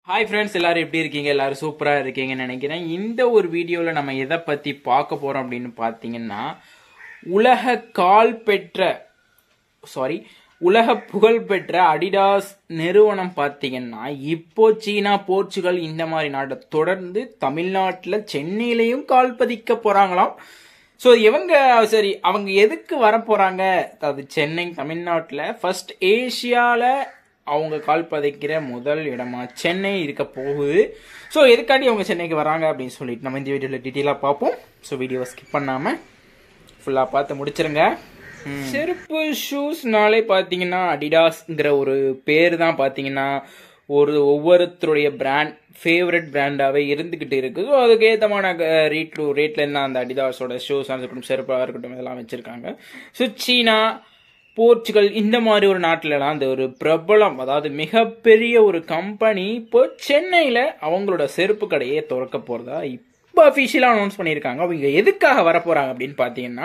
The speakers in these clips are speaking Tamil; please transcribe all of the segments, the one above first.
ஹாய் ஃப்ரெண்ட்ஸ் எல்லாரும் எப்படி இருக்கீங்க எல்லாரும் சூப்பராக இருக்கீங்கன்னு நினைக்கிறேன் இந்த ஒரு வீடியோவில் நம்ம எதை பற்றி பார்க்க போகிறோம் அப்படின்னு பார்த்தீங்கன்னா உலக கால் பெற்ற சாரி உலக புகழ்பெற்ற அடிடாஸ் நிறுவனம் பார்த்தீங்கன்னா இப்போ சீனா போர்ச்சுகல் இந்த மாதிரி நாட்டை தொடர்ந்து தமிழ்நாட்டில் சென்னையிலையும் கால் பதிக்க போகிறாங்களாம் ஸோ இவங்க சரி அவங்க எதுக்கு வர போகிறாங்க அது சென்னை தமிழ்நாட்டில் ஃபர்ஸ்ட் ஏஷியாவில் அவங்க கால் பதிக்கிற முதல் இடமா சென்னை இருக்க போகுது ஸோ எதுக்காண்டி அவங்க சென்னைக்கு வராங்க அப்படின்னு சொல்லிட்டு நம்ம இந்த வீடியோவில் டீட்டெயிலாக பார்ப்போம் ஸோ வீடியோவை ஸ்கிப் பண்ணாமல் ஃபுல்லாக பார்த்து முடிச்சிருங்க செருப்பு ஷூஸ்னாலே பார்த்தீங்கன்னா அடிடாஸ்ங்கிற ஒரு பேர் தான் பார்த்தீங்கன்னா ஒரு ஒவ்வொருத்தருடைய பிராண்ட் ஃபேவரட் பிராண்டாகவே இருந்துக்கிட்டு இருக்குது ஸோ அதுக்கு ஏற்றமான ரேட் ரேட்ல இருந்தால் அந்த அடிடாஸோட ஷூஸாக இருக்கட்டும் செருப்பாக இருக்கட்டும் இதெல்லாம் வச்சுருக்காங்க ஸோ சீனா போர்ச்சுகல் இந்த மாதிரி ஒரு நாட்டிலலாம் அந்த ஒரு பிரபலம் அதாவது மிகப்பெரிய ஒரு கம்பெனி இப்போ சென்னையில் அவங்களோட செருப்பு கடையே திறக்க போகிறதா இப்போ அஃபிஷியலாக அனௌன்ஸ் பண்ணியிருக்காங்க அவங்க எதுக்காக வர போகிறாங்க அப்படின்னு பார்த்தீங்கன்னா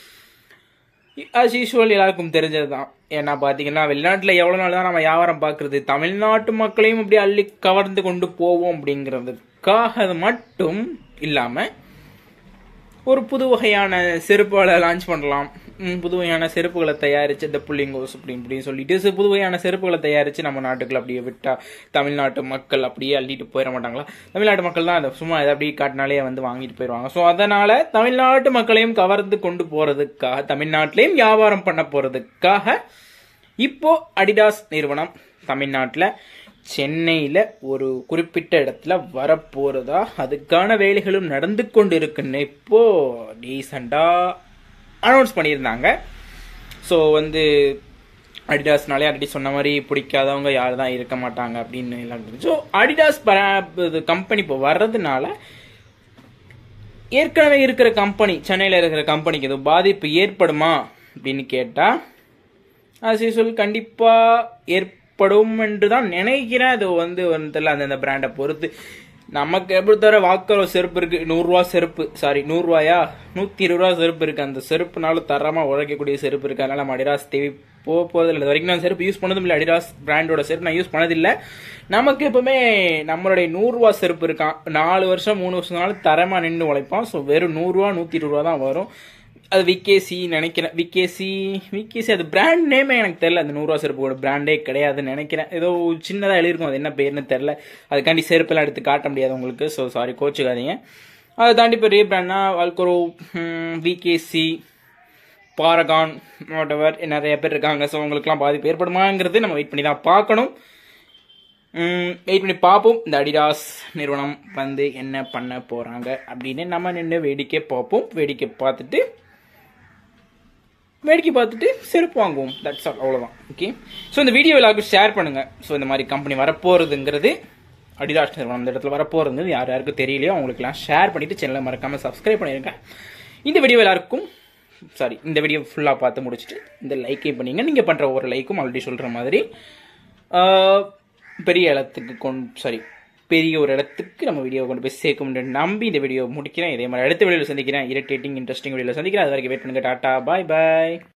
ஆஸ் யூஸ்வல் எல்லாருக்கும் தெரிஞ்சது தான் ஏன்னா பார்த்தீங்கன்னா வெளிநாட்டில் எவ்வளோ நாள் தான் நம்ம வியாபாரம் பார்க்குறது தமிழ்நாட்டு மக்களையும் இப்படி அள்ளி கவர்ந்து கொண்டு போவோம் அப்படிங்கிறதுக்காக மட்டும் இல்லாமல் ஒரு புது வகையான செருப்புகளை லான்ச் பண்ணலாம் புது வகையான செருப்புகளை தயாரித்து இந்த புள்ளிங்கோஸ் அப்படி இப்படின்னு சொல்லிட்டு புது வகையான செருப்புகளை தயாரித்து நம்ம நாட்டுக்குள்ள அப்படியே விட்டா தமிழ்நாட்டு மக்கள் அப்படியே அள்ளிட்டு போயிட மாட்டாங்களா தமிழ்நாட்டு மக்கள் தான் அதை சும்மா இதை அப்படியே காட்டினாலே வந்து வாங்கிட்டு போயிடுவாங்க ஸோ அதனால தமிழ்நாட்டு மக்களையும் கவர்ந்து கொண்டு போறதுக்காக தமிழ்நாட்டிலையும் வியாபாரம் பண்ண போறதுக்காக இப்போ அடிடாஸ் நிறுவனம் தமிழ்நாட்டில் சென்னையில் ஒரு குறிப்பிட்ட இடத்துல வரப்போகிறதா அதுக்கான வேலைகளும் நடந்து கொண்டு இருக்குன்னு இப்போ ரீசண்டாக அனௌன்ஸ் பண்ணியிருந்தாங்க ஸோ வந்து அடிடாஸ்னாலே ஆல்ரெடி சொன்ன மாதிரி பிடிக்காதவங்க யார் தான் இருக்க மாட்டாங்க அப்படின்னு எல்லாம் ஸோ அடிடாஸ் இது கம்பெனி இப்போ வர்றதுனால ஏற்கனவே இருக்கிற கம்பெனி சென்னையில் இருக்கிற கம்பெனிக்கு எதுவும் பாதிப்பு ஏற்படுமா அப்படின்னு கேட்டால் ஆஸ் யூஸ்வல் கண்டிப்பாக ஏற்படும் என்று தான் நினைக்கிறேன் அது வந்து வந்து அந்தந்த பிராண்டை பொறுத்து நமக்கு எப்படி தவிர வாக்கரோ செருப்பு இருக்கு நூறுரூவா செருப்பு சாரி நூறுரூவாயா நூற்றி இருபது ரூபா செருப்பு இருக்கு அந்த செருப்புனாலும் தரமாக உழைக்கக்கூடிய செருப்பு இருக்கு அதனால நம்ம அடிடாஸ் தேவை போக போகிறது இல்லை வரைக்கும் நான் செருப்பு யூஸ் பண்ணதும் இல்லை அடிடாஸ் பிராண்டோட செருப்பு நான் யூஸ் பண்ணதில்லை நமக்கு எப்பவுமே நம்மளுடைய நூறுரூவா செருப்பு இருக்கான் நாலு வருஷம் மூணு வருஷம்னாலும் தரமாக நின்று உழைப்பான் ஸோ வெறும் நூறுரூவா நூற்றி இருபது ரூபா தான் வரும் அது விகேசி நினைக்கிறேன் விகேசி விகேசி அது பிராண்ட் நேமே எனக்கு தெரில அந்த நூறுரூவா செருப்போட பிராண்டே கிடையாதுன்னு நினைக்கிறேன் ஏதோ சின்னதாக எழுதிருக்கும் அது என்ன பேர்னு தெரில அதுக்காண்டி செருப்பெல்லாம் எடுத்து காட்ட முடியாது உங்களுக்கு ஸோ சாரி கோச்சுக்காதீங்க அதை தாண்டி பெரிய பிராண்ட்னா வால்கோரோ விகேசி பாரகான் வாட்டவர் நிறைய பேர் இருக்காங்க ஸோ உங்களுக்குலாம் பாதிப்பு ஏற்படுமாங்கிறது நம்ம வெயிட் பண்ணி தான் பார்க்கணும் வெயிட் பண்ணி பார்ப்போம் இந்த அடிடாஸ் நிறுவனம் வந்து என்ன பண்ண போகிறாங்க அப்படின்னு நம்ம நின்று வேடிக்கை பார்ப்போம் வேடிக்கை பார்த்துட்டு வேடிக்கை பார்த்துட்டு செருப்பு வாங்குவோம் தட்ஸ் ஆல் அவ்வளோதான் ஓகே ஸோ இந்த வீடியோ எல்லாருக்கும் ஷேர் பண்ணுங்கள் ஸோ இந்த மாதிரி கம்பெனி வரப்போகிறதுங்கிறது அடிதாஸ் நிறுவனம் இந்த இடத்துல வரப்போகிறதுங்கிறது யார் யாருக்கும் தெரியலையோ அவங்களுக்குலாம் ஷேர் பண்ணிவிட்டு சேனலை மறக்காமல் சப்ஸ்கிரைப் பண்ணிடுங்க இந்த வீடியோ எல்லாருக்கும் சாரி இந்த வீடியோ ஃபுல்லாக பார்த்து முடிச்சுட்டு இந்த லைக்கையும் பண்ணிங்க நீங்கள் பண்ணுற ஒரு லைக்கும் ஆல்ரெடி சொல்கிற மாதிரி பெரிய இடத்துக்கு கொண்டு சாரி பெரிய ஒரு இடத்துக்கு நம்ம வீடியோ கொண்டு போய் சேர்க்க முடியும் நம்பி இந்த வீடியோ முடிக்கிறேன் இதே மாதிரி அடுத்த வீடியோவில் சந்திக்கிறேன் இரிட்டேட்டிங் இன்ட்ரெஸ்டிங் வீடியோவில் சந்திக்கிறேன் அது வரைக்கும் வெயிட் பண்ணுங்க டாட்டா பாய் பாய்